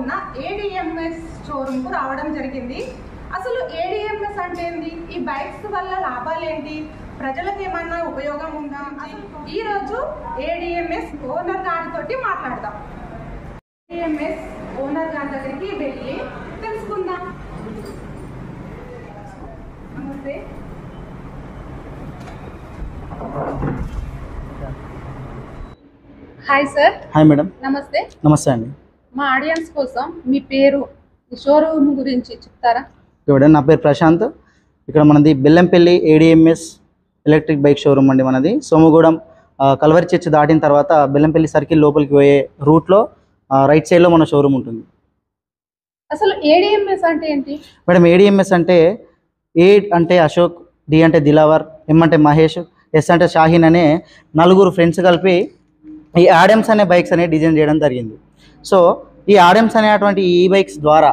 ఉన్న ADMS showroom కు రావడం జరిగింది అసలు ఏడిఎంఎస్ అంటే ఏంది ఈ బైక్స్ వల్ల లాభాలు ఏంటి ప్రజలకు ఏమన్నా ఉపయోగం ఉందా అసలు ఈ రోజు ఏడిఎంఎస్ ఓనర్ గారితోటి మాట్లాడదాం ఏడిఎంఎస్ ఓనర్ గారి దగ్గరికి వెళ్ళి తెలుసుకుందాం నమస్తే హాయ్ సార్ హాయ్ మేడం నమస్తే నమస్తే అండి మా ఆడియన్స్ కోసం మీ పేరు ఈ షోరూమ్ గురించి చెప్తారా ఇక్కడ నా పేరు ప్రశాంత్ ఇక్కడ మనది Bellampalli ADMS electric bike showroom అండి మనది సోమగూడెం ఆ, కల్వరి చర్చ్ దాటిన తర్వాత బెల్లంపల్లి సర్కిల్ లోపలికి పోయే రూట్లో ఆ, రైట్ సైడ్లో మన షోరూమ్ ఉంటుంది అసలు ఏడిఎంఎస్ అంటే ఏంటి మేడం ఏడిఎంఎస్ అంటే ఏ అంటే అశోక్ డి అంటే దిలావర్ ఎం అంటే మహేష్ ఎస్ అంటే షాహీన్ అనే నలుగురు ఫ్రెండ్స్ కలిపి ఈ ఆడెమ్స్ అనే బైక్స్ అనేవి డిజైన్ చేయడం జరిగింది సో ఈ ఆడెమ్స్ అనేటువంటి ఈ బైక్స్ ద్వారా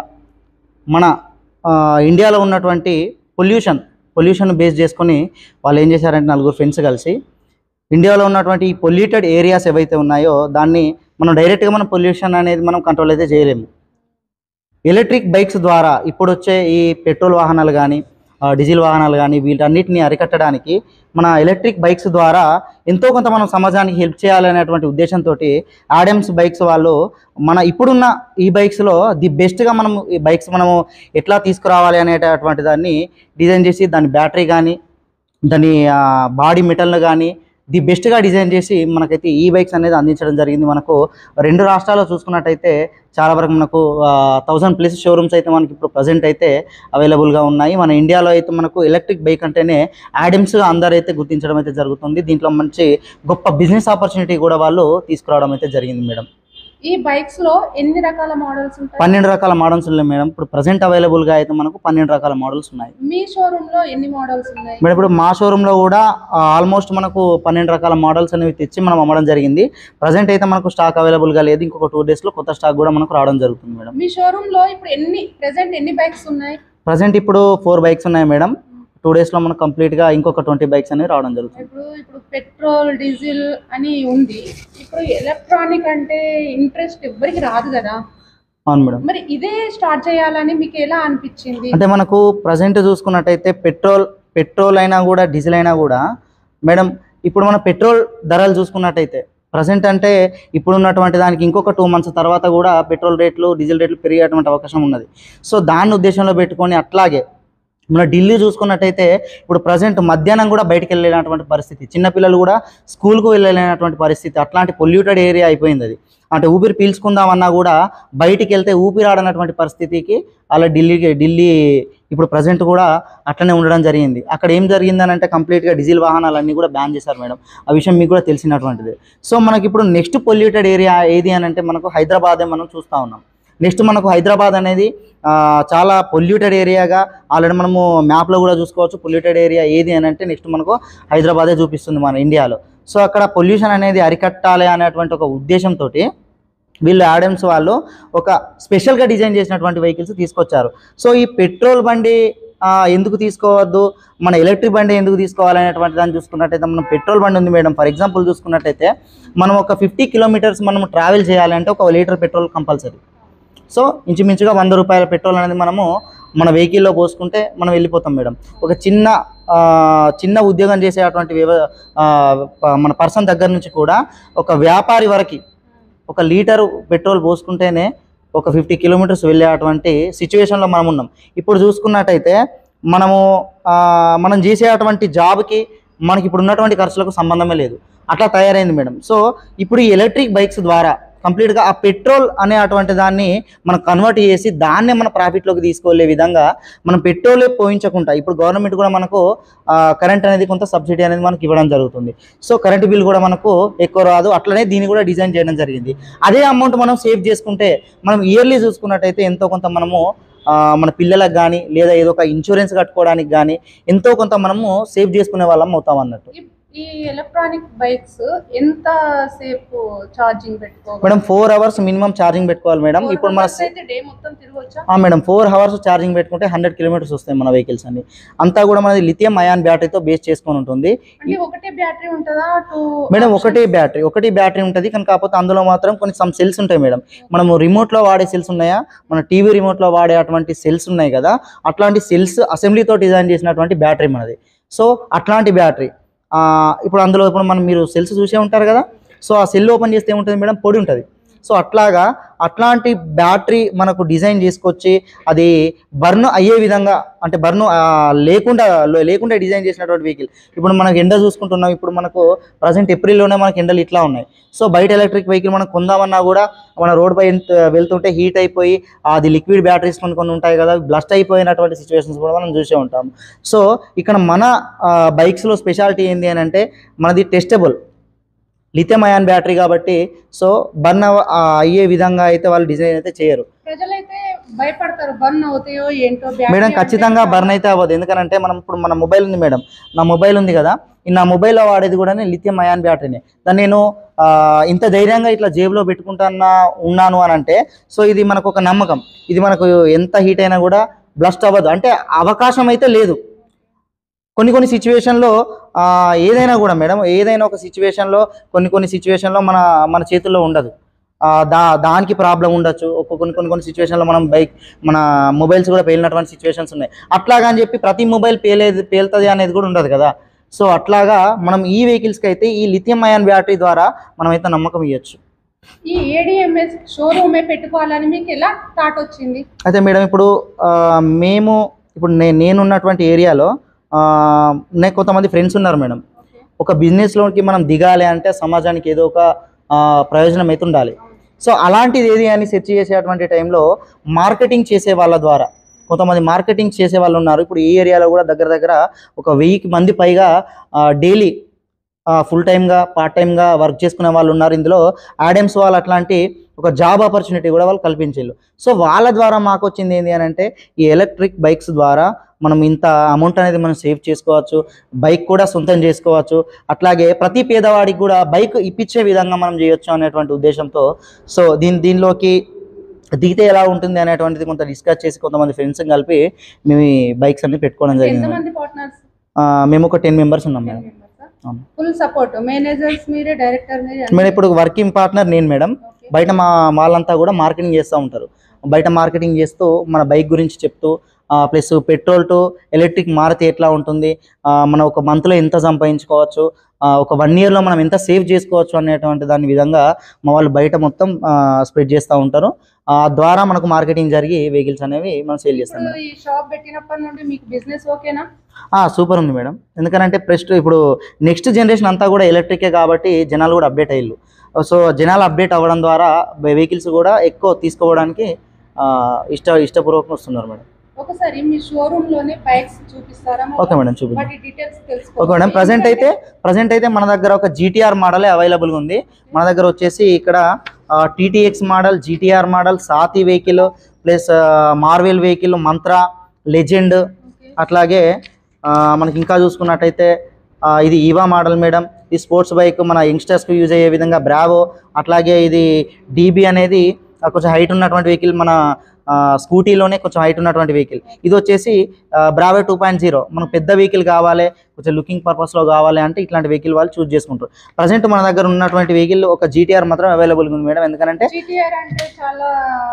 మన ఆ, ఇండియాలో ఉన్నటువంటి పొల్యూషన్ పొల్యూషన్ బేస్ చేసుకొని వాళ్ళు ఏం చేశారంటే నలుగురు ఫ్రెండ్స్ కలిసి ఇండియాలో ఉన్నటువంటి ఈ పొల్యూటెడ్ ఏరియాస్ ఏవైతే ఉన్నాయో దాన్ని మనం డైరెక్ట్గా మనం పొల్యూషన్ అనేది మనం కంట్రోల్ అయితే చేయలేము ఎలక్ట్రిక్ బైక్స్ ద్వారా ఇప్పుడు వచ్చే ఈ పెట్రోల్ వాహనాలు కానీ డీజిల్ వాహనాలు కానీ వీటన్నిటిని అరికట్టడానికి మన ఎలక్ట్రిక్ బైక్స్ ద్వారా ఎంతో కొంత మనం సమాజానికి హెల్ప్ చేయాలనేటువంటి ఉద్దేశంతో ఆడెమ్స్ బైక్స్ వాళ్ళు మన ఇప్పుడున్న ఈ బైక్స్లో ది బెస్ట్గా మనం ఈ బైక్స్ మనము ఎట్లా తీసుకురావాలి అనేటటువంటి దాన్ని డిజైన్ చేసి దాని బ్యాటరీ కానీ దాని బాడీ మెటల్ను కానీ ది బెస్ట్గా డిజైన్ చేసి మనకైతే ఈ బైక్స్ అనేది అందించడం జరిగింది మనకు రెండు రాష్ట్రాల్లో చూసుకున్నట్టయితే చాలా వరకు మనకు థౌజండ్ ప్లస్ షోరూమ్స్ అయితే మనకి ఇప్పుడు ప్రజెంట్ అయితే అవైలబుల్గా ఉన్నాయి మన ఇండియాలో అయితే మనకు ఎలక్ట్రిక్ బైక్ అంటేనే యాడమ్స్గా అందరూ అయితే గుర్తించడం అయితే జరుగుతుంది దీంట్లో మంచి గొప్ప బిజినెస్ ఆపర్చునిటీ కూడా వాళ్ళు తీసుకురావడం అయితే జరిగింది మేడం ఈ బైక్స్ లో ఎన్ని రకాల మోడల్స్ ఉంటాయి పన్నెండు రకాల మోడల్స్ ఉన్నాయి మేడం ఇప్పుడు ప్రజెంట్ అవైలబుల్గా అయితే మనకు పన్నెండు రకాల మోడల్స్ ఉన్నాయి మీ షోరూమ్ లో ఎన్ని మోడల్స్ ఉన్నాయి మేడం ఇప్పుడు మా షోరూంలో కూడా ఆల్మోస్ట్ మనకు పన్నెండు రకాల మోడల్స్ అనేవి తెచ్చి మనం అమ్మడం జరిగింది ప్రజెంట్ అయితే మనకు స్టాక్ అవైలబుల్గా లేదు ఇంకొక టూ డేస్లో కొత్త స్టాక్ కూడా మనకు రావడం జరుగుతుంది మేడం మీ షోరూమ్ లో ఇప్పుడు ఎన్ని ప్రెసెంట్ ఎన్ని బైక్స్ ఉన్నాయి ప్రజెంట్ ఇప్పుడు ఫోర్ బైక్స్ ఉన్నాయి మేడం టూ డేస్లో మనకు కంప్లీట్గా ఇంకొక ట్వంటీ బైక్స్ అనేవి రావడం జరుగుతుంది ఇప్పుడు ఇప్పుడు పెట్రోల్ డీజిల్ అని ఉంది ఇప్పుడు ఎలక్ట్రానిక్ అంటే ఇంట్రెస్ట్ ఎవ్వరికి రాదు కదా అవును మేడం మరి ఇదే స్టార్ట్ చేయాలని మీకు ఎలా అనిపించింది అంటే మనకు ప్రజెంట్ చూసుకున్నట్టయితే పెట్రోల్ పెట్రోల్ అయినా కూడా డీజిల్ అయినా కూడా మేడం ఇప్పుడు మన పెట్రోల్ ధరలు చూసుకున్నట్టయితే ప్రజెంట్ అంటే ఇప్పుడు ఉన్నటువంటి దానికి ఇంకొక టూ మంత్స్ తర్వాత కూడా పెట్రోల్ రేట్లు డీజిల్ రేట్లు పెరిగేటువంటి అవకాశం ఉన్నది సో దాన్ని ఉద్దేశంలో పెట్టుకొని అట్లాగే మన ఢిల్లీ చూసుకున్నట్టయితే ఇప్పుడు ప్రజెంట్ మధ్యాహ్నం కూడా బయటికి వెళ్ళలేనటువంటి పరిస్థితి చిన్నపిల్లలు కూడా స్కూల్కు వెళ్ళలేనటువంటి పరిస్థితి అట్లాంటి పొల్యూటెడ్ ఏరియా అయిపోయింది అది అంటే ఊపిరి పీల్చుకుందామన్నా కూడా బయటికి వెళ్తే ఊపిరి ఆడనటువంటి పరిస్థితికి అలా ఢిల్లీకి ఢిల్లీ ఇప్పుడు ప్రజెంట్ కూడా అట్లనే ఉండడం జరిగింది అక్కడ ఏం జరిగిందని అంటే కంప్లీట్గా డీజిల్ వాహనాలన్నీ కూడా బ్యాన్ చేశారు మేడం ఆ విషయం మీకు కూడా తెలిసినటువంటిది సో మనకి ఇప్పుడు నెక్స్ట్ పొల్యూటెడ్ ఏరియా ఏది అని అంటే మనకు హైదరాబాదే మనం చూస్తూ ఉన్నాం నెక్స్ట్ మనకు హైదరాబాద్ అనేది ఆ, చాలా పొల్యూటెడ్ ఏరియాగా ఆల్రెడీ మనము మ్యాప్లో కూడా చూసుకోవచ్చు పొల్యూటెడ్ ఏరియా ఏది అని అంటే నెక్స్ట్ మనకు హైదరాబాదే చూపిస్తుంది మన ఇండియాలో సో అక్కడ పొల్యూషన్ అనేది అరికట్టాలి అనేటువంటి ఒక ఉద్దేశంతో వీళ్ళు యాడమ్స్ వాళ్ళు ఒక స్పెషల్గా డిజైన్ చేసినటువంటి వెహికల్స్ తీసుకొచ్చారు సో ఈ పెట్రోల్ బండి ఆ, ఎందుకు తీసుకోవద్దు మన ఎలక్ట్రిక్ బండి ఎందుకు తీసుకోవాలనేటువంటి దాన్ని చూసుకున్నట్టయితే మనం పెట్రోల్ బండి ఉంది మేడం ఫర్ ఎగ్జాంపుల్ చూసుకున్నట్టయితే మనం ఒక ఫిఫ్టీ కిలోమీటర్స్ మనం ట్రావెల్ చేయాలంటే ఒక లీటర్ పెట్రోల్ కంపల్సరీ సో ఇంచుమించుగా వంద రూపాయల పెట్రోల్ అనేది మనము మన వెహికల్లో పోసుకుంటే మనం వెళ్ళిపోతాం మేడం ఒక చిన్న ఆ, చిన్న ఉద్యోగం చేసేటువంటి వ్యవ ఆ, ప- మన పర్సన్ దగ్గర నుంచి కూడా ఒక వ్యాపారి వరకు ఒక లీటరు పెట్రోల్ పోసుకుంటేనే ఒక ఫిఫ్టీ కిలోమీటర్స్ వెళ్ళేటువంటి సిచ్యువేషన్లో మనం ఉన్నాం ఇప్పుడు చూసుకున్నట్టయితే మనము ఆ, మనం చేసేటువంటి జాబ్కి మనకి ఇప్పుడు ఉన్నటువంటి ఖర్చులకు సంబంధమే లేదు అట్లా తయారైంది మేడం సో ఇప్పుడు ఈ ఎలక్ట్రిక్ బైక్స్ ద్వారా కంప్లీట్గా ఆ పెట్రోల్ అనే అటువంటి దాన్ని మనం కన్వర్ట్ చేసి దాన్నే మన ప్రాఫిట్లోకి తీసుకెళ్లే విధంగా మనం పెట్రోలే పోయించకుండా ఇప్పుడు గవర్నమెంట్ కూడా మనకు కరెంట్ అనేది కొంత సబ్సిడీ అనేది మనకి ఇవ్వడం జరుగుతుంది సో కరెంట్ బిల్ కూడా మనకు ఎక్కువ రాదు అట్లనే దీన్ని కూడా డిజైన్ చేయడం జరిగింది అదే అమౌంట్ మనం సేవ్ చేసుకుంటే మనం ఇయర్లీ చూసుకున్నట్టయితే ఎంతో కొంత మనము ఆ, మన పిల్లలకు కానీ లేదా ఏదో ఒక ఇన్సూరెన్స్ కట్టుకోవడానికి కానీ ఎంతో కొంత మనము సేవ్ చేసుకునే వాళ్ళం అవుతాం అన్నట్టు ఇప్- ఈ ఎలక్ట్రానిక్ బైక్స్ ఎంత సేపు ఛార్జింగ్ పెట్టుకోవాలి madam four hours minimum charging పెట్టుకోవాలి మేడం ఇప్పుడు మన అయితే డే మొత్తం తిరగొచ్చా ఆ మేడం ఫోర్ అవర్స్ ఛార్జింగ్ పెట్టుకుంటే హండ్రెడ్ కిలోమీటర్స్ వస్తాయి మన వెహికల్స్ అన్ని అంతా కూడా మనది లిథియం అయాన్ బ్యాటరీతో బేస్ చేసుకొని ఉంటుంది అంటే ఒకటే బ్యాటరీ ఉంటుందా టూ మేడం ఒకటే బ్యాటరీ ఒకటి బ్యాటరీ ఉంటుంది కానీ కాకపోతే అందులో మాత్రం కొన్ని సమ్ సెల్స్ ఉంటాయి మేడం మనము రిమోట్లో వాడే సెల్స్ ఉన్నాయా మన టీవీ రిమోట్లో వాడే అటువంటి సెల్స్ ఉన్నాయి కదా అట్లాంటి సెల్స్ అసెంబ్లీతో డిజైన్ చేసినటువంటి బ్యాటరీ మనది సో అట్లాంటి బ్యాటరీ ఇప్పుడు అందులో ఇప్పుడు మనం మీరు సెల్స్ చూసే ఉంటారు కదా సో ఆ సెల్ ఓపెన్ చేస్తే ఏముంటుంది మేడం పొడి ఉంటుంది సో అట్లాగా అట్లాంటి బ్యాటరీ మనకు డిజైన్ చేసుకొచ్చి అది బర్న్ అయ్యే విధంగా అంటే బర్న్ లేకుండా లేకుండా డిజైన్ చేసినటువంటి వెహికల్ ఇప్పుడు మనకు ఎండ చూసుకుంటున్నాం ఇప్పుడు మనకు ప్రజెంట్ ఏప్రిల్లోనే మనకి ఎండలు ఇట్లా ఉన్నాయి సో బయట ఎలక్ట్రిక్ వెహికల్ మనం కొందామన్నా కూడా మన రోడ్ పై ఎంత వెళ్తుంటే హీట్ అయిపోయి అది లిక్విడ్ బ్యాటరీస్ కొన్ని కొన్ని ఉంటాయి కదా బ్లస్ట్ అయిపోయినటువంటి సిచ్యువేషన్స్ కూడా మనం చూసే ఉంటాం సో ఇక్కడ మన బైక్స్లో స్పెషాలిటీ ఏంటి అని అంటే మనది టెస్టబుల్ లిథియం అయాన్ బ్యాటరీ కాబట్టి సో బర్న్ అయ్యే విధంగా అయితే వాళ్ళు డిజైన్ అయితే చేయరు ప్రజలైతే భయపడతారు బర్న్ అవుతాయో ఏంటో battery మేడం అంటే ఖచ్చితంగా బర్న్ అయితే అవ్వదు ఎందుకంటే మనం ఇప్పుడు మన మొబైల్ ఉంది మేడం నా మొబైల్ ఉంది కదా ఈ నా మొబైల్లో వాడేది కూడా లిథియం అయాన్ బ్యాటరీనే దాన్ని నేను ఆ, ఇంత ధైర్యంగా ఇట్లా జేబులో పెట్టుకుంటానా ఉన్నాను అని అంటే సో ఇది మనకు ఒక నమ్మకం ఇది మనకు ఎంత హీట్ అయినా కూడా బ్లస్ట్ అవ్వదు అంటే అవకాశం అయితే లేదు కొన్ని కొన్ని సిచ్యువేషన్లో ఏదైనా కూడా మేడం ఏదైనా ఒక సిచ్యువేషన్లో కొన్ని కొన్ని సిచ్యువేషన్లో మన మన చేతుల్లో ఉండదు ఆ, దా దానికి ప్రాబ్లం ఉండొచ్చు ఒక కొన్ని కొన్ని కొన్ని సిచ్యువేషన్లో మనం బైక్ మన మొబైల్స్ కూడా పేలినటువంటి సిచ్యువేషన్స్ ఉన్నాయి అట్లాగా అని చెప్పి ప్రతి మొబైల్ పేలేది పేలుతుంది అనేది కూడా ఉండదు కదా సో అట్లాగా మనం ఈ వెహికల్స్కి అయితే ఈ లిథియం అయాన్ బ్యాటరీ ద్వారా మనం అయితే నమ్మకం ఇవ్వచ్చు ఈ ఏడిఎంఎస్ షోరూమే పెట్టుకోవాలని మీకు ఎలా థాట్ వచ్చింది అయితే మేడం ఇప్పుడు ఆ, మేము ఇప్పుడు నే నేనున్నటువంటి ఏరియాలో నాకు కొంతమంది ఫ్రెండ్స్ ఉన్నారు మేడం ఒక బిజినెస్లోకి మనం దిగాలి అంటే సమాజానికి ఏదో ఒక ఆ, ప్రయోజనం అయితే ఉండాలి సో అలాంటిది ఏది అని సెర్చ్ చేసేటువంటి టైంలో మార్కెటింగ్ చేసే వాళ్ళ ద్వారా కొంతమంది మార్కెటింగ్ చేసే వాళ్ళు ఉన్నారు ఇప్పుడు ఈ ఏరియాలో కూడా దగ్గర దగ్గర ఒక వెయ్యికి మంది పైగా డైలీ ఫుల్ టైమ్గా పార్ట్ టైమ్గా వర్క్ చేసుకునే వాళ్ళు ఉన్నారు ఇందులో యాడమ్స్ వాళ్ళు అట్లాంటి ఒక జాబ్ ఆపర్చునిటీ కూడా వాళ్ళు కల్పించారు సో వాళ్ళ ద్వారా మాకు వచ్చింది ఏంటి అని అంటే ఈ ఎలక్ట్రిక్ బైక్స్ ద్వారా మనం ఇంత అమౌంట్ అనేది మనం సేవ్ చేసుకోవచ్చు బైక్ కూడా సొంతం చేసుకోవచ్చు అట్లాగే ప్రతి పేదవాడికి కూడా బైక్ ఇప్పించే విధంగా మనం చేయొచ్చు అనేటువంటి ఉద్దేశంతో సో దీని దీనిలోకి దిగితే ఎలా ఉంటుంది అనేటువంటిది కొంత డిస్కస్ చేసి కొంతమంది ఫ్రెండ్స్ కలిపి మేము ఈ బైక్స్ అన్ని పెట్టుకోవడం జరిగింది మేడం. ఎంతమంది పార్ట్నర్స్ ఆ, మేము ఒక టెన్ మెంబర్స్ ఉన్నాం మేడం అవును. ఫుల్ సపోర్ట్ మేనేజర్స్ మీరే డైరెక్టర్ మీరే మేడం ఇప్పుడు వర్కింగ్ పార్ట్నర్ నేను మేడం Okay. బయట మా వాళ్ళంతా కూడా మార్కెటింగ్ చేస్తూ ఉంటారు బయట మార్కెటింగ్ చేస్తూ మన బైక్ గురించి చెప్తూ ప్లస్ పెట్రోల్ టు ఎలక్ట్రిక్ మారితే ఎట్లా ఉంటుంది ఆ, మనం ఒక మంత్లో ఎంత సంపాదించుకోవచ్చు ఆ, ఒక వన్ ఇయర్లో మనం ఎంత సేవ్ చేసుకోవచ్చు అనేటువంటి దాని విధంగా మా వాళ్ళు బయట మొత్తం స్ప్రెడ్ చేస్తూ ఉంటారు ఆ ద్వారా మనకు మార్కెటింగ్ జరిగి వెహికల్స్ అనేవి మనం సేల్ చేస్తాం ఇప్పుడు మేడం ఈ షాప్ పెట్టినప్పటి నుండి మీకు బిజినెస్ ఓకేనా సూపర్ ఉంది మేడం ఎందుకంటే ప్రెస్ట్ ఇప్పుడు నెక్స్ట్ జనరేషన్ అంతా కూడా ఎలక్ట్రికే కాబట్టి జనాలు కూడా అప్డేట్ అయ్యారు సో జనాలు అప్డేట్ అవ్వడం ద్వారా వెహికల్స్ కూడా ఎక్కువ తీసుకోవడానికి ఆ, ఇష్ట ఇష్టపూర్వకంగా వస్తున్నారు మేడం ఒకసారి మీ షోరూమ్ లోనే బైక్స్ చూపిస్తారా మాకు? ఓకే మేడం చూపిద్దాం వాటి డీటెయిల్స్ తెలుసుకో ఓకే మేడం ప్రజెంట్ అయితే ప్రజెంట్ అయితే మన దగ్గర ఒక జీటీఆర్ మోడలే అవైలబుల్గా ఉంది మన దగ్గర వచ్చేసి ఇక్కడ TTX model GTR model Saathi vehicle plus Marvel vehicle Mantra legend అట్లాగే ఆ, మనకి ఇంకా చూసుకున్నట్టయితే ఆ, ఇది ఈవా మోడల్ మేడం ఈ స్పోర్ట్స్ బైక్ మన యంగ్స్టర్స్కి యూజ్ అయ్యే విధంగా బ్రావో అట్లాగే ఇది డీబీ అనేది ఆ, కొంచెం హైట్ ఉన్నటువంటి వెహికల్ మన ఆ, స్కూటీలోనే కొంచెం హైట్ ఉన్నటువంటి వెహికల్ ఇది వచ్చేసి బ్రావో టూ పాయింట్ జీరో మనకు పెద్ద వెహికల్ కావాలి కొంచెం లుకింగ్ పర్పస్లో కావాలి అంటే ఇట్లాంటి వెహికల్ వాళ్ళు చూస్ చేసుకుంటారు ప్రజెంట్ మన దగ్గర ఉన్నటువంటి వెహికల్ ఒక జీటీఆర్ మాత్రం అవైలబుల్గా ఉంది మేడం ఎందుకంటే జీటీఆర్ అంటే చాలా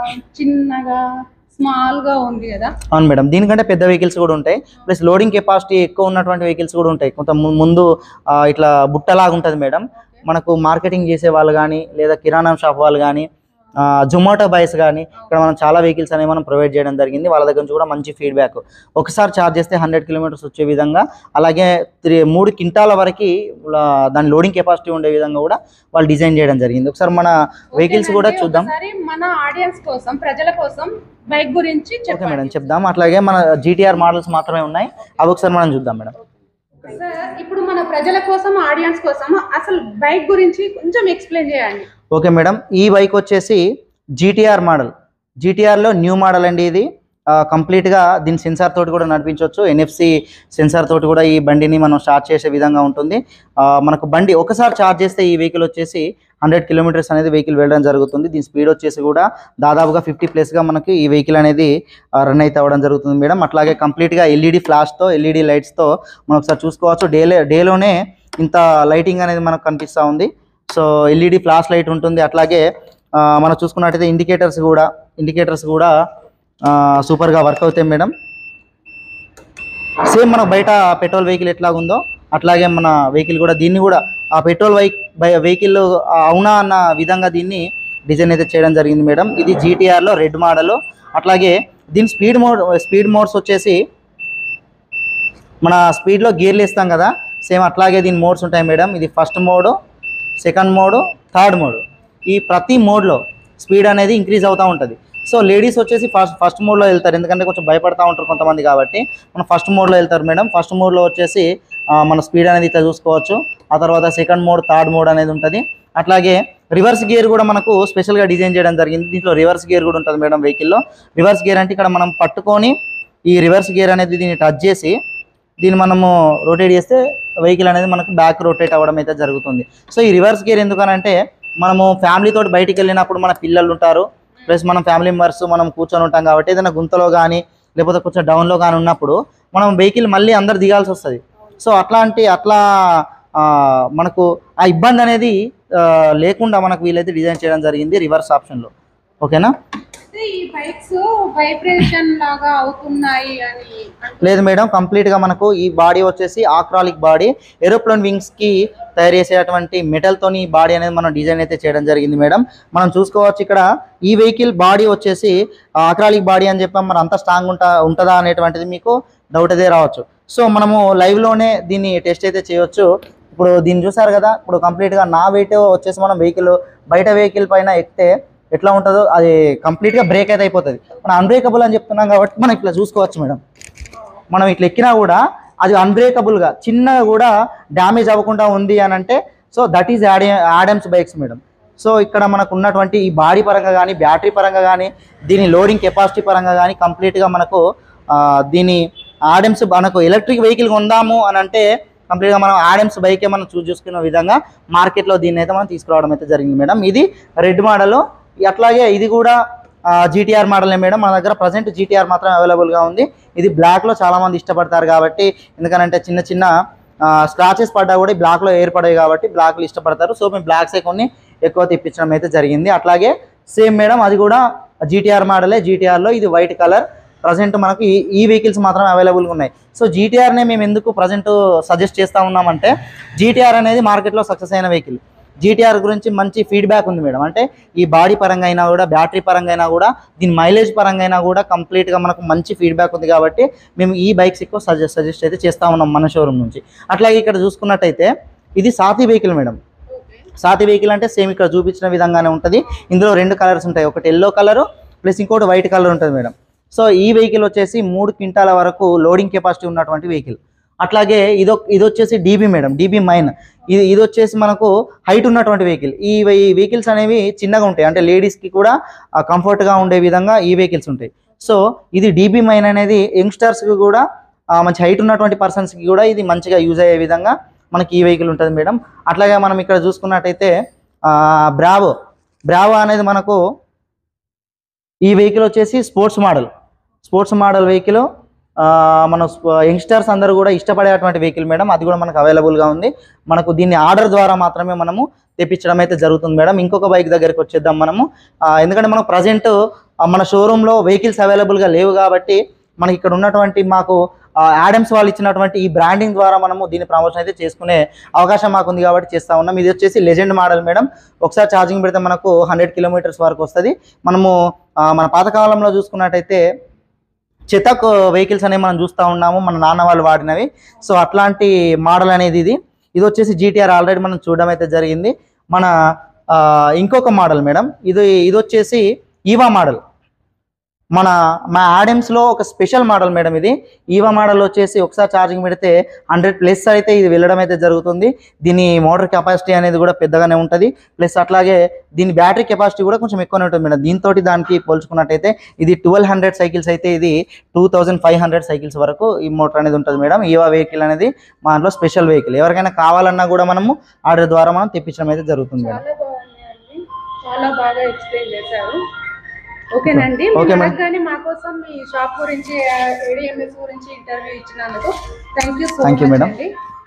చిన్నగా స్మాల్ గా ఉంది కదా అవును మేడం దీనికంటే పెద్ద వెహికల్స్ కూడా ఉంటాయి ప్లస్ లోడింగ్ కెపాసిటీ ఎక్కువ ఉన్నటువంటి వెహికల్స్ కూడా ఉంటాయి కొంత ము- ముందు ఆ, ఇట్లా బుట్టలాగా ఉంటుంది మేడం మనకు మార్కెటింగ్ చేసే వాళ్ళు కానీ లేదా కిరాణా షాప్ వాళ్ళు కానీ జొమాటో బైస్ కానీ ఇక్కడ మనం చాలా వెహికల్స్ అనేవి మనం ప్రొవైడ్ చేయడం జరిగింది వాళ్ళ దగ్గర నుంచి కూడా మంచి ఫీడ్బ్యాక్ ఒకసారి ఛార్జ్ చేస్తే హండ్రెడ్ కిలోమీటర్స్ వచ్చే విధంగా అలాగే త్రీ మూడు క్వింటాల వరకు దాని లోడింగ్ కెపాసిటీ ఉండే విధంగా కూడా వాళ్ళు డిజైన్ చేయడం జరిగింది ఒకసారి మన వెహికల్స్ కూడా ఓకేనండి, చూద్దాం ఒకసారి మన ఆడియన్స్ కోసం ప్రజల కోసం బైక్ గురించి ఓకే చెప్పండి మేడం చెప్దాం అట్లాగే మన జీటీఆర్ మోడల్స్ మాత్రమే ఉన్నాయి అవి ఒకసారి మనం చూద్దాం మేడం సార్ ఇప్పుడు మన ప్రజల కోసం ఆడియన్స్ కోసం అసలు బైక్ గురించి కొంచెం ఎక్స్ప్లెయిన్ చేయండి ఓకే మేడం ఈ బైక్ వచ్చేసి జీటీఆర్ మోడల్ జీటీఆర్లో న్యూ మోడల్ అండి ఇది కంప్లీట్గా దీని సెన్సార్ తోటి కూడా నడిపించవచ్చు ఎన్ఎఫ్సి సెన్సార్ తోటి కూడా ఈ బండిని మనం స్టార్ట్ చేసే విధంగా ఉంటుంది ఆ, మనకు బండి ఒకసారి ఛార్జ్ చేస్తే ఈ వెహికల్ వచ్చేసి హండ్రెడ్ కిలోమీటర్స్ అనేది వెహికల్ వెళ్ళడం జరుగుతుంది దీని స్పీడ్ వచ్చేసి కూడా దాదాపుగా ఫిఫ్టీ ప్లస్గా మనకి ఈ వెహికల్ అనేది రన్ అయితే అవ్వడం జరుగుతుంది మేడం అట్లాగే కంప్లీట్గా ఎల్ఈడి ఫ్లాష్తో ఎల్ఈడి లైట్స్తో మనం ఒకసారి చూసుకోవచ్చు డేలే డేలోనే ఇంత లైటింగ్ అనేది మనకు కనిపిస్తూ ఉంది సో ఎల్ఈడి ఫ్లాష్ లైట్ ఉంటుంది అట్లాగే ఆ, మనం చూసుకున్నట్టయితే ఇండికేటర్స్ కూడా ఇండికేటర్స్ కూడా ఆ, సూపర్గా వర్క్ అవుతాయి మేడం సేమ్ మన బయట పెట్రోల్ వెహికల్ ఎట్లా ఉందో అట్లాగే మన వెహికల్ కూడా దీన్ని కూడా ఆ పెట్రోల్ వెహికల్ అవునా అన్న విధంగా దీన్ని డిజైన్ అయితే చేయడం జరిగింది మేడం ఇది జీటీఆర్లో రెడ్ మోడల్ అట్లాగే దీని స్పీడ్ మోడ్ స్పీడ్ మోడ్స్ వచ్చేసి మన స్పీడ్లో గేర్లు ఇస్తాం కదా సేమ్ అట్లాగే దీని మోడ్స్ ఉంటాయి మేడం ఇది first mode second mode third mode ఈ ప్రతి మోడ్లో స్పీడ్ అనేది ఇంక్రీజ్ అవుతూ ఉంటుంది సో లేడీస్ వచ్చేసి ఫస్ట్ ఫస్ట్ మోడ్లో వెళ్తారు ఎందుకంటే కొంచెం భయపడతా ఉంటారు కొంతమంది కాబట్టి మనం ఫస్ట్ మోడ్లో వెళ్తారు మేడం ఫస్ట్ మోడ్లో వచ్చేసి ఆ, మన స్పీడ్ అనేది ఇట్లా చూసుకోవచ్చు ఆ తర్వాత సెకండ్ మోడ్ థర్డ్ మోడ్ అనేది ఉంటుంది అట్లాగే రివర్స్ గేర్ కూడా మనకు స్పెషల్గా డిజైన్ చేయడం జరిగింది దీంట్లో రివర్స్ గేర్ కూడా ఉంటుంది మేడం వెహికల్లో రివర్స్ గేర్ అంటే ఇక్కడ మనం పట్టుకొని ఈ రివర్స్ గేర్ అనేది దీన్ని టచ్ చేసి దీన్ని మనము రొటేట్ చేస్తే వెహికల్ అనేది మనకు బ్యాక్ రొటేట్ అవ్వడం అయితే జరుగుతుంది సో ఈ రివర్స్ గేర్ ఎందుకనంటే మనము ఫ్యామిలీ తోటి బయటికి వెళ్ళినప్పుడు మన పిల్లలు ఉంటారు ప్లస్ మనం ఫ్యామిలీ మెంబర్స్ మనం కూర్చొని ఉంటాం కాబట్టి ఏదైనా గుంతలో కానీ లేకపోతే కొంచెం డౌన్లో కానీ ఉన్నప్పుడు మనం వెహికల్ మళ్ళీ అందరు దిగాల్సి వస్తుంది సో అట్లాంటి అట్లా ఆ, మనకు ఆ ఇబ్బంది అనేది ఆ, లేకుండా మనకు వీలైతే డిజైన్ చేయడం జరిగింది రివర్స్ ఆప్షన్లో ఓకేనా అయితే ఈ బైక్స్ వైబ్రేషన్ లాగా అవుతున్నాయి అని లేదు మేడం కంప్లీట్గా మనకు ఈ బాడీ వచ్చేసి ఆక్రాలిక్ బాడీ ఏరోప్లేన్ వింగ్స్కి తయారు చేసేటువంటి మెటల్తోని ఈ బాడీ అనేది మనం డిజైన్ అయితే చేయడం జరిగింది మేడం మనం చూసుకోవచ్చు ఇక్కడ ఈ వెహికల్ బాడీ వచ్చేసి ఆక్రాలిక్ బాడీ అని చెప్పాం మరి అంత స్ట్రాంగ్ ఉంటా ఉంటుందా అనేటువంటిది మీకు డౌట్ అయితే రావచ్చు సో మనము లైవ్లోనే దీన్ని టెస్ట్ అయితే చేయొచ్చు ఇప్పుడు దీన్ని చూసారు కదా ఇప్పుడు కంప్లీట్గా నా వెయిట్ వచ్చేసి మనం వెహికల్ బయట వెహికల్ పైన ఎక్కితే ఎట్లా ఉంటుందో అది కంప్లీట్గా బ్రేక్ అయితే అయిపోతుంది మనం అన్బ్రేకబుల్ అని చెప్తున్నాం కాబట్టి మనం ఇట్లా చూసుకోవచ్చు మేడం మనం ఇట్లా ఎక్కినా కూడా అది అన్బ్రేకబుల్గా చిన్నగా కూడా డ్యామేజ్ అవ్వకుండా ఉంది అని అంటే so that is ad Adams bikes madam so ఇక్కడ మనకు ఉన్నటువంటి ఈ బాడీ పరంగా కానీ బ్యాటరీ పరంగా కానీ దీని లోడింగ్ కెపాసిటీ పరంగా కానీ కంప్లీట్గా మనకు ఆ, దీని ఆడమ్స్ మనకు ఎలక్ట్రిక్ వెహికల్ కొందాము అని అంటే కంప్లీట్గా మనం ఆడమ్స్ బైకే మనం చూస్ చేసుకున్న విధంగా మార్కెట్లో దీన్ని అయితే మనం తీసుకురావడం అయితే జరిగింది మేడం ఇది రెడ్ మోడల్ అట్లాగే ఇది కూడా జీటీఆర్ మోడలే మేడం మన దగ్గర ప్రజెంట్ జీటీఆర్ మాత్రం అవైలబుల్గా ఉంది ఇది బ్లాక్లో చాలామంది ఇష్టపడతారు కాబట్టి ఎందుకనంటే చిన్న చిన్న స్క్రాచెస్ పడ్డా కూడా ఈ బ్లాక్లో ఏర్పడాయి కాబట్టి బ్లాక్లు ఇష్టపడతారు సో మేము బ్లాక్సే కొన్ని ఎక్కువ తెప్పించడం అయితే జరిగింది అట్లాగే సేమ్ మేడం అది కూడా జీటీఆర్ మోడలే జీటీఆర్లో ఇది వైట్ కలర్ ప్రజెంట్ మనకు ఈ ఈ వెహికల్స్ మాత్రం అవైలబుల్గా ఉన్నాయి సో జీటీఆర్నే మేము ఎందుకు ప్రజెంట్ సజెస్ట్ చేస్తూ ఉన్నామంటే జీటీఆర్ అనేది మార్కెట్లో సక్సెస్ అయిన వెహికల్ జీటీఆర్ గురించి మంచి ఫీడ్బ్యాక్ ఉంది మేడం అంటే ఈ బాడీ పరంగా అయినా కూడా బ్యాటరీ పరంగా అయినా కూడా దీని మైలేజ్ పరంగా అయినా కూడా కంప్లీట్గా మనకు మంచి ఫీడ్బ్యాక్ ఉంది కాబట్టి మేము ఈ బైక్స్ ఎక్కువ సజెస్ట్ సజెస్ట్ అయితే చేస్తూ ఉన్నాం మన షోరూమ్ నుంచి అట్లాగే ఇక్కడ చూసుకున్నట్టయితే ఇది Saathi vehicle madam Saathi vehicle అంటే సేమ్ ఇక్కడ చూపించిన విధంగానే ఉంటుంది ఇందులో రెండు కలర్స్ ఉంటాయి ఒకటి ఎల్లో కలర్ ప్లస్ ఇంకోటి వైట్ కలర్ ఉంటుంది మేడం సో ఈ వెహికల్ వచ్చేసి మూడు క్వింటాల వరకు లోడింగ్ కెపాసిటీ ఉన్నటువంటి వెహికల్ అట్లాగే ఇదో ఇది వచ్చేసి డీబీ మేడం డీబీ మైన్ ఇది ఇది వచ్చేసి మనకు హైట్ ఉన్నటువంటి వెహికల్ ఈ ఈ వెహికల్స్ అనేవి చిన్నగా ఉంటాయి అంటే లేడీస్కి కూడా కంఫర్ట్గా ఉండే విధంగా ఈ వెహికల్స్ ఉంటాయి సో ఇది డీబీ మైన్ అనేది యంగ్స్టర్స్కి కూడా ఆ, మంచి హైట్ ఉన్నటువంటి పర్సన్స్కి కూడా ఇది మంచిగా యూజ్ అయ్యే విధంగా మనకి ఈ వెహికల్ ఉంటుంది మేడం అట్లాగే మనం ఇక్కడ చూసుకున్నట్టయితే ఆ, బ్రావో బ్రావో అనేది మనకు ఈ వెహికల్ వచ్చేసి sports model sports model vehicle మన యంగ్స్టర్స్ అందరూ కూడా ఇష్టపడేటువంటి వెహికల్ మేడం అది కూడా మనకు అవైలబుల్గా ఉంది మనకు దీన్ని ఆర్డర్ ద్వారా మాత్రమే మనము తెప్పించడం అయితే జరుగుతుంది మేడం ఇంకొక బైక్ దగ్గరికి వచ్చేద్దాం మనము ఆ, ఎందుకంటే మనకు ప్రజెంట్ మన షోరూంలో వెహికల్స్ అవైలబుల్గా లేవు కాబట్టి మనకి ఇక్కడ ఉన్నటువంటి మాకు యాడమ్స్ వాళ్ళు ఇచ్చినటువంటి ఈ బ్రాండింగ్ ద్వారా మనము దీని ప్రమోషన్ అయితే చేసుకునే అవకాశం మాకు ఉంది కాబట్టి చేస్తా ఉన్నాం ఇది వచ్చేసి లెజెండ్ మోడల్ మేడం ఒకసారి ఛార్జింగ్ పెడితే మనకు హండ్రెడ్ కిలోమీటర్స్ వరకు వస్తుంది మనము ఆ, మన పాతకాలంలో చూసుకున్నట్టయితే చెతక్ వెహికల్స్ అనేవి మనం చూస్తూ ఉన్నాము మన నాన్న వాళ్ళు వాడినవి సో అట్లాంటి మోడల్ అనేది ఇది ఇది వచ్చేసి జీటీఆర్ ఆల్రెడీ మనం చూడడం అయితే జరిగింది మన ఆ, ఇంకొక మోడల్ మేడం ఇది ఇది వచ్చేసి ఈవా మోడల్ మన మా ఆడెమ్స్లో ఒక స్పెషల్ మోడల్ మేడం ఇది ఈవా మోడల్ వచ్చేసి ఒకసారి ఛార్జింగ్ పెడితే హండ్రెడ్ ప్లస్ అయితే ఇది వెళ్ళడం అయితే జరుగుతుంది దీని మోటార్ కెపాసిటీ అనేది కూడా పెద్దగానే ఉంటుంది ప్లస్ అట్లాగే దీని బ్యాటరీ కెపాసిటీ కూడా కొంచెం ఎక్కువనే ఉంటుంది మేడం దీంతో దానికి పోల్చుకున్నట్టయితే ఇది ట్వెల్వ్ హండ్రెడ్ సైకిల్స్ అయితే ఇది two thousand five hundred cycles వరకు ఈ మోటార్ అనేది ఉంటుంది మేడం ఈవా వెహికల్ అనేది మా దాంట్లో స్పెషల్ వెహికల్ ఎవరికైనా కావాలన్నా కూడా మనము ఆర్డర్ ద్వారా మనం తెప్పించడం అయితే జరుగుతుంది మేడం చాలా బాగుంది అండి చాలా బాగా ఎక్స్ప్లెయిన్ చేశారు ఓకేనండి ఓకే మీరు మేడం. అడగగానే మా కోసం మీ షాప్ గురించి ఏడిఎంఎస్ గురించి ఇంటర్వ్యూ ఇచ్చినందుకు thank you so Thank you, much madam. అండి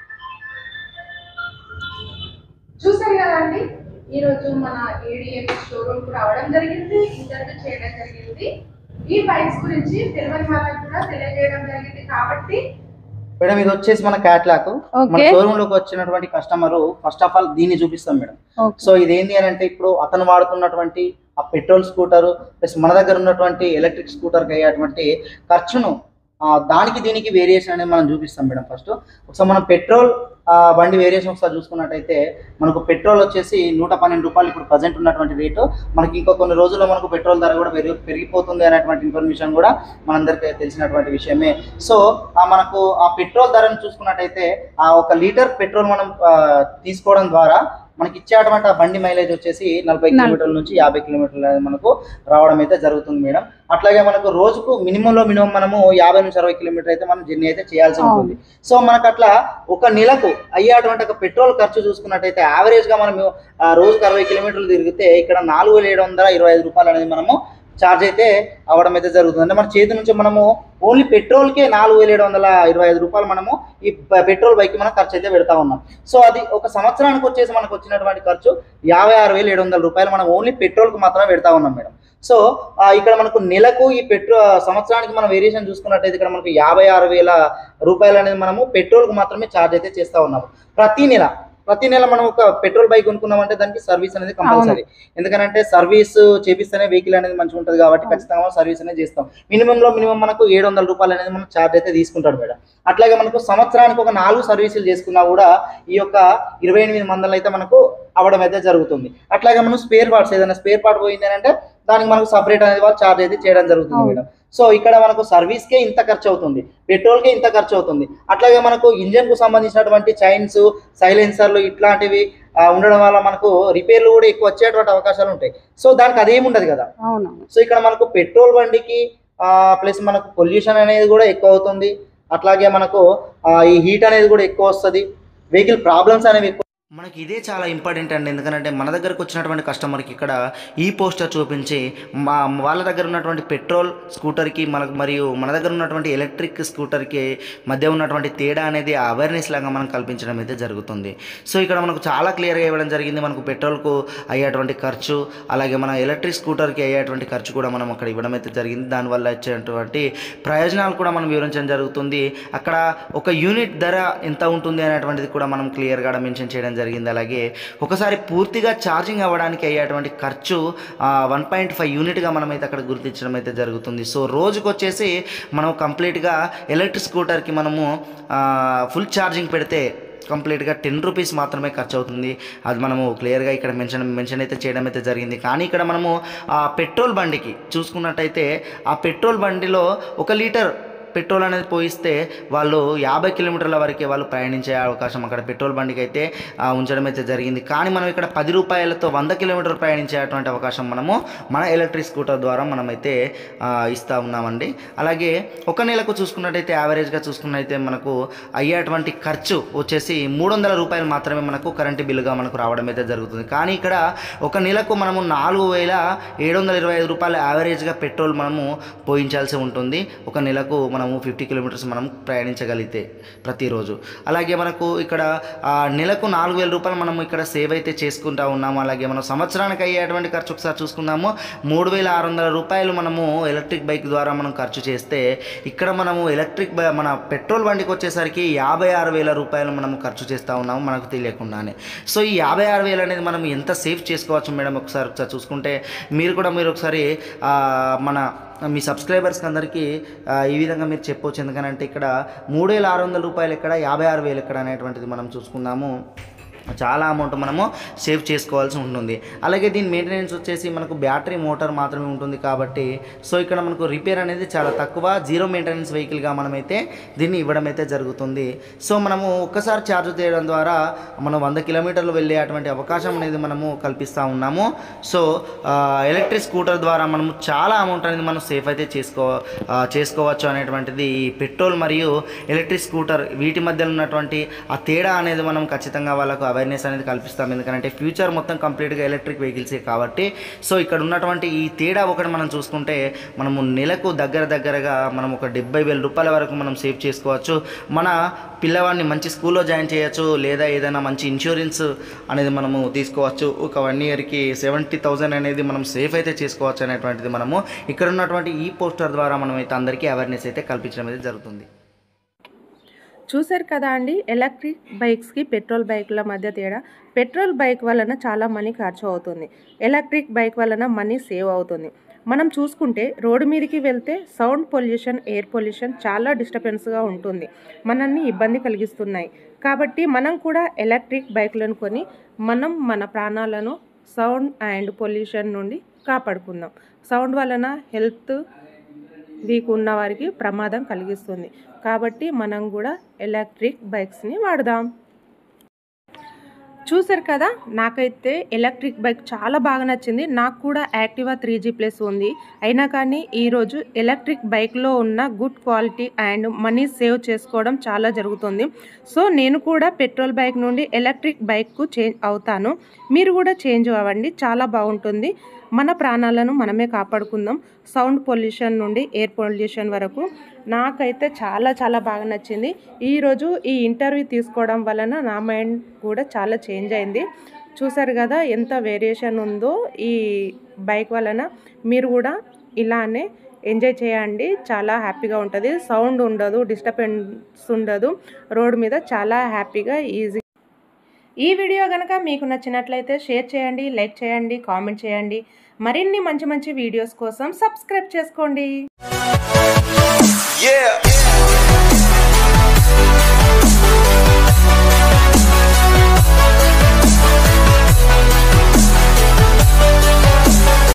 చూసారు కదండి ఈ రోజు మన ఏడిఎంఎస్ షోరూమ్ కు రావడం జరిగింది ఇంటర్వ్యూ చేయడం జరిగింది ఈ బైక్స్ గురించి తెలియని వాళ్ళకి కూడా తెలియజేయడం జరిగింది కాబట్టి మేడం ఇది వచ్చేసి మన క్యాట్లాక్ మన Okay. షోరూమ్ లోకి వచ్చినటువంటి కస్టమర్ ఫస్ట్ ఆఫ్ ఆల్ దీన్ని చూపిస్తాం మేడం ఓకే సో ఇదేంటి అని అంటే ఇప్పుడు అతను వాడుతున్నటువంటి ఆ పెట్రోల్ స్కూటర్ ప్లస్ మన దగ్గర ఉన్నటువంటి ఎలక్ట్రిక్ స్కూటర్కి అయ్యేటువంటి ఖర్చును ఆ, దానికి దీనికి వేరియేషన్ అనేది మనం చూపిస్తాం మేడం ఫస్ట్ ఒకసారి మనం పెట్రోల్ ఆ, బండి వేరియేషన్ ఒకసారి చూసుకున్నట్టయితే మనకు పెట్రోల్ వచ్చేసి నూట పన్నెండు రూపాయలు ఇప్పుడు ప్రజెంట్ ఉన్నటువంటి రేటు మనకి ఇంకో కొన్ని రోజుల్లో మనకు పెట్రోల్ ధర కూడా పెరిగి పెరిగిపోతుంది అనేటువంటి ఇన్ఫర్మేషన్ కూడా మనందరికీ తెలిసినటువంటి విషయమే సో ఆ మనకు ఆ పెట్రోల్ ధరను చూసుకున్నట్టయితే ఆ ఒక లీటర్ పెట్రోల్ మనం ఆ, తీసుకోవడం ద్వారా మనకి ఇచ్చేటువంటి ఆ బండి మైలేజ్ వచ్చేసి నలభై నలభై. కిలోమీటర్ల నుంచి యాభై కిలోమీటర్లు అనేది మనకు రావడం అయితే జరుగుతుంది మేడం అట్లాగే మనకు రోజుకు మినిమం లో మినిమం మనము యాభై నుంచి అరవై కిలోమీటర్ అయితే మనం జర్నీ అయితే చేయాల్సి ఉంటుంది సో మనకు అట్లా ఒక నెలకు అయ్యేటువంటి ఒక పెట్రోల్ ఖర్చు చూసుకున్నట్టయితే యావరేజ్ గా మనం ఆ, రోజుకు అరవై కిలోమీటర్లు తిరిగితే ఇక్కడ నాలుగు వేల ఏడు వందల ఇరవై ఐదు రూపాయలు అనేది మనము ఛార్జ్ అయితే అవ్వడం అయితే జరుగుతుంది అంటే మన చేతి నుంచి మనము ఓన్లీ పెట్రోల్కే నాలుగు వేల ఏడు వందల ఇరవై ఐదు రూపాయలు మనము ఈ ప- పెట్రోల్ బైక్ మనం ఖర్చు అయితే పెడతా ఉన్నాం సో అది ఒక సంవత్సరానికి వచ్చేసి మనకు వచ్చినటువంటి ఖర్చు యాభై ఆరు వేల ఏడు వందల రూపాయలు మనం ఓన్లీ పెట్రోల్కి మాత్రమే పెడతా ఉన్నాం మేడం సో ఆ, ఇక్కడ మనకు నెలకు ఈ పెట్రో సంవత్సరానికి మనం వేరియేషన్ చూసుకున్నట్టయితే ఇక్కడ మనకు యాభై ఆరు వేల రూపాయలు అనేది మనము పెట్రోల్కి మాత్రమే ఛార్జ్ అయితే చేస్తూ ఉన్నాము ప్రతి నెల ప్రతి నెల మనం ఒక పెట్రోల్ బైక్ కొనుక్కున్నామంటే దానికి సర్వీస్ అనేది కంపల్సరీ ఎందుకంటే సర్వీస్ చేపిస్తేనే వెహికల్ అనేది మంచిగా ఉంటుంది కాబట్టి ఖచ్చితంగా సర్వీస్ అనేది చేస్తాం మినిమం లో మినిమం మనకు ఏడు వందల రూపాయలు అనేది మనం ఛార్జ్ అయితే తీసుకుంటాడు మేడం అట్లాగే మనకు సంవత్సరానికి ఒక నాలుగు సర్వీసులు చేసుకున్నా కూడా ఈ యొక్క ఇరవై ఎనిమిది మందలు అయితే మనకు అవ్వడం అయితే జరుగుతుంది అట్లాగే మనం స్పేర్ పార్ట్స్ ఏదైనా స్పేర్ పార్ట్ పోయింది అని అంటే దానికి మనకు సపరేట్ అనేది వాళ్ళు ఛార్జ్ అయితే చేయడం జరుగుతుంది అవును. మేడం సో ఇక్కడ మనకు సర్వీస్ కే ఇంత ఖర్చు అవుతుంది పెట్రోల్ కే ఇంత ఖర్చు అవుతుంది అట్లాగే మనకు ఇంజన్ కు సంబంధించినటువంటి చైన్స్ సైలెన్సర్లు ఇట్లాంటివి ఆ, ఉండడం వల్ల మనకు రిపేర్లు కూడా ఎక్కువ వచ్చేటువంటి అవకాశాలు ఉంటాయి సో దానికి అదేమి ఉండదు కదా అవునవును సో ఇక్కడ మనకు పెట్రోల్ బండికి ప్లస్ మనకు పొల్యూషన్ అనేది కూడా ఎక్కువ అవుతుంది అట్లాగే మనకు ఆ, ఈ హీట్ అనేది కూడా ఎక్కువ వస్తుంది వెహికల్ ప్రాబ్లమ్స్ అనేవి ఎక్కువ మనకి ఇదే చాలా ఇంపార్టెంట్ అండి ఎందుకంటే మన దగ్గరకు వచ్చినటువంటి కస్టమర్కి ఇక్కడ ఈ పోస్టర్ చూపించి మా వాళ్ళ దగ్గర ఉన్నటువంటి పెట్రోల్ స్కూటర్కి మనకు మరియు మన దగ్గర ఉన్నటువంటి ఎలక్ట్రిక్ స్కూటర్కి మధ్య ఉన్నటువంటి తేడా అనేది అవేర్నెస్ లాగా మనం కల్పించడం అయితే జరుగుతుంది సో ఇక్కడ మనకు చాలా క్లియర్గా ఇవ్వడం జరిగింది మనకు పెట్రోల్కు అయ్యేటువంటి ఖర్చు అలాగే మన ఎలక్ట్రిక్ స్కూటర్కి అయ్యేటువంటి ఖర్చు కూడా మనం అక్కడ ఇవ్వడం అయితే జరిగింది దానివల్ల వచ్చేటువంటి ప్రయోజనాలు కూడా మనం వివరించడం జరుగుతుంది అక్కడ ఒక యూనిట్ ధర ఎంత ఉంటుంది అనేటువంటిది కూడా మనం క్లియర్గా మెన్షన్ చేయడం జరిగింది అలాగే ఒకసారి పూర్తిగా ఛార్జింగ్ అవ్వడానికి అయ్యేటువంటి ఖర్చు వన్ పాయింట్ ఫైవ్ యూనిట్గా మనమైతే అక్కడ గుర్తించడం అయితే జరుగుతుంది సో రోజుకు వచ్చేసి మనం కంప్లీట్గా ఎలక్ట్రిక్ స్కూటర్కి మనము ఫుల్ ఛార్జింగ్ పెడితే కంప్లీట్గా టెన్ రూపీస్ మాత్రమే ఖర్చు అవుతుంది అది మనము క్లియర్గా ఇక్కడ మెన్షన్ మెన్షన్ అయితే చేయడం అయితే జరిగింది కానీ ఇక్కడ మనము ఆ పెట్రోల్ బండికి చూసుకున్నట్టయితే ఆ పెట్రోల్ బండిలో ఒక లీటర్ పెట్రోల్ అనేది పోయిస్తే వాళ్ళు యాభై కిలోమీటర్ల వరకే వాళ్ళు ప్రయాణించే అవకాశం అక్కడ పెట్రోల్ బండికి అయితే ఆ, ఉంచడం అయితే జరిగింది కానీ మనం ఇక్కడ పది రూపాయలతో వంద కిలోమీటర్లు ప్రయాణించేటువంటి అవకాశం మనము మన ఎలక్ట్రిక్ స్కూటర్ ద్వారా మనమైతే ఆ, ఇస్తా ఉన్నామండి అలాగే ఒక నెలకు చూసుకున్నట్టయితే యావరేజ్గా చూసుకున్నట్టయితే మనకు అయ్యేటువంటి ఖర్చు వచ్చేసి మూడు వందల రూపాయలు మాత్రమే మనకు కరెంటు బిల్లుగా మనకు రావడం అయితే జరుగుతుంది కానీ ఇక్కడ ఒక నెలకు మనము నాలుగు వేల ఏడు వందల ఇరవై ఐదు రూపాయలు యావరేజ్గా పెట్రోల్ మనము పోయించాల్సి ఉంటుంది ఒక నెలకు మనము ఫిఫ్టీ కిలోమీటర్స్ మనం ప్రయాణించగలిగితే ప్రతిరోజు అలాగే మనకు ఇక్కడ ఆ, నెలకు నాలుగు వేల రూపాయలు మనం ఇక్కడ సేవ్ అయితే చేసుకుంటా ఉన్నాము అలాగే మనం సంవత్సరానికి అయ్యేటువంటి ఖర్చు ఒకసారి చూసుకుందాము మూడు వేల ఆరు వందల రూపాయలు మనము ఎలక్ట్రిక్ బైక్ ద్వారా మనం ఖర్చు చేస్తే ఇక్కడ మనము ఎలక్ట్రిక్ బై మన పెట్రోల్ బండికి వచ్చేసరికి యాభై ఆరు వేల రూపాయలు మనము ఖర్చు చేస్తూ ఉన్నాము మనకు తెలియకుండానే సో ఈ యాభై ఆరు వేలు అనేది మనం ఎంత సేవ్ చేసుకోవచ్చు మేడం ఒకసారి ఒకసారి చూసుకుంటే మీరు కూడా మీరు ఒకసారి ఆ, మన మీ సబ్స్క్రైబర్స్కి అందరికీ ఆ, ఈ విధంగా మీరు చెప్పవచ్చు ఎందుకనంటే ఇక్కడ మూడు వేల ఆరు వందల రూపాయలు ఎక్కడ యాభై ఆరు వేలు ఎక్కడ అనేటువంటిది మనం చూసుకుందాము చాలా అమౌంట్ మనము సేవ్ చేసుకోవాల్సి ఉంటుంది అలాగే దీని మెయింటెనెన్స్ వచ్చేసి మనకు బ్యాటరీ మోటార్ మాత్రమే ఉంటుంది కాబట్టి సో ఇక్కడ మనకు రిపేర్ అనేది చాలా తక్కువ జీరో మెయింటెనెన్స్ వెహికల్గా మనమైతే దీన్ని ఇవ్వడం అయితే జరుగుతుంది సో మనము ఒక్కసారి ఛార్జ్ చేయడం ద్వారా మనం వంద కిలోమీటర్లు వెళ్ళే అటువంటి అవకాశం అనేది మనము కల్పిస్తూ ఉన్నాము సో ఆ, ఎలక్ట్రిక్ స్కూటర్ ద్వారా మనము చాలా అమౌంట్ అనేది మనం సేఫ్ అయితే చేసుకో ఆ, చేసుకోవచ్చు అనేటువంటిది ఈ పెట్రోల్ మరియు ఎలక్ట్రిక్ స్కూటర్ వీటి మధ్య ఉన్నటువంటి ఆ తేడా అనేది మనం ఖచ్చితంగా వాళ్ళకు అవేర్నెస్ అనేది కల్పిస్తాం ఎందుకంటే ఫ్యూచర్ మొత్తం కంప్లీట్గా ఎలక్ట్రిక్ వెహికల్సే కాబట్టి సో ఇక్కడ ఉన్నటువంటి ఈ తేడా ఒకటి మనం చూసుకుంటే మనము నెలకు దగ్గర దగ్గరగా మనం ఒక డెబ్బై వేల రూపాయల వరకు మనం సేవ్ చేసుకోవచ్చు మన పిల్లవాడిని మంచి స్కూల్లో జాయిన్ చేయొచ్చు లేదా ఏదైనా మంచి ఇన్సూరెన్స్ అనేది మనము తీసుకోవచ్చు ఒక వన్ ఇయర్కి సెవెంటీ థౌజండ్ అనేది మనం సేఫ్ అయితే చేసుకోవచ్చు అనేటువంటిది మనము ఇక్కడ ఉన్నటువంటి ఈ పోస్టర్ ద్వారా మనం అయితే అందరికీ అవేర్నెస్ అయితే కల్పించడం అయితే జరుగుతుంది చూశారు కదా అండి ఎలక్ట్రిక్ బైక్స్కి పెట్రోల్ బైక్ల మధ్య తేడా పెట్రోల్ బైక్ వలన చాలా మనీ ఖర్చు అవుతుంది ఎలక్ట్రిక్ బైక్ వలన మనీ సేవ్ అవుతుంది మనం చూసుకుంటే రోడ్డు మీదకి వెళ్తే సౌండ్ పొల్యూషన్ ఎయిర్ పొల్యూషన్ చాలా డిస్టర్బెన్స్గా ఉంటుంది మనల్ని ఇబ్బంది కలిగిస్తున్నాయి కాబట్టి మనం కూడా ఎలక్ట్రిక్ బైక్లను కొని మనం మన ప్రాణాలను సౌండ్ అండ్ పొల్యూషన్ నుండి కాపాడుకుందాం సౌండ్ వలన హెల్త్ వీక్ ఉన్న వారికి ప్రమాదం కలిగిస్తుంది కాబట్టి మనం కూడా ఎలక్ట్రిక్ బైక్స్ని వాడదాం చూసారు కదా నాకైతే ఎలక్ట్రిక్ బైక్ చాలా బాగా నచ్చింది నాకు కూడా యాక్టివా త్రీ జీ ప్లస్ ఉంది అయినా కానీ ఈరోజు ఎలక్ట్రిక్ బైక్లో ఉన్న good quality and money save చేసుకోవడం చాలా జరుగుతుంది సో నేను కూడా పెట్రోల్ బైక్ నుండి ఎలక్ట్రిక్ బైక్కు చేంజ్ అవుతాను మీరు కూడా చేంజ్ అవ్వండి చాలా బాగుంటుంది మన ప్రాణాలను మనమే కాపాడుకుందాం సౌండ్ పొల్యూషన్ నుండి ఎయిర్ పొల్యూషన్ వరకు నాకైతే చాలా చాలా బాగా నచ్చింది ఈరోజు ఈ ఇంటర్వ్యూ తీసుకోవడం వలన నా మైండ్ కూడా చాలా చేంజ్ అయింది చూసారు కదా ఎంత వేరియేషన్ ఉందో ఈ బైక్ వలన మీరు కూడా ఇలానే ఎంజాయ్ చేయండి చాలా హ్యాపీగా ఉంటుంది సౌండ్ ఉండదు డిస్టర్బెన్స్ ఉండదు రోడ్ మీద చాలా హ్యాపీగా ఈజీ ఈ వీడియో కనుక మీకు నచ్చినట్లయితే షేర్ చేయండి లైక్ చేయండి కామెంట్ చేయండి మరిన్ని మంచి మంచి వీడియోస్ కోసం సబ్స్క్రైబ్ చేసుకోండి Yeah.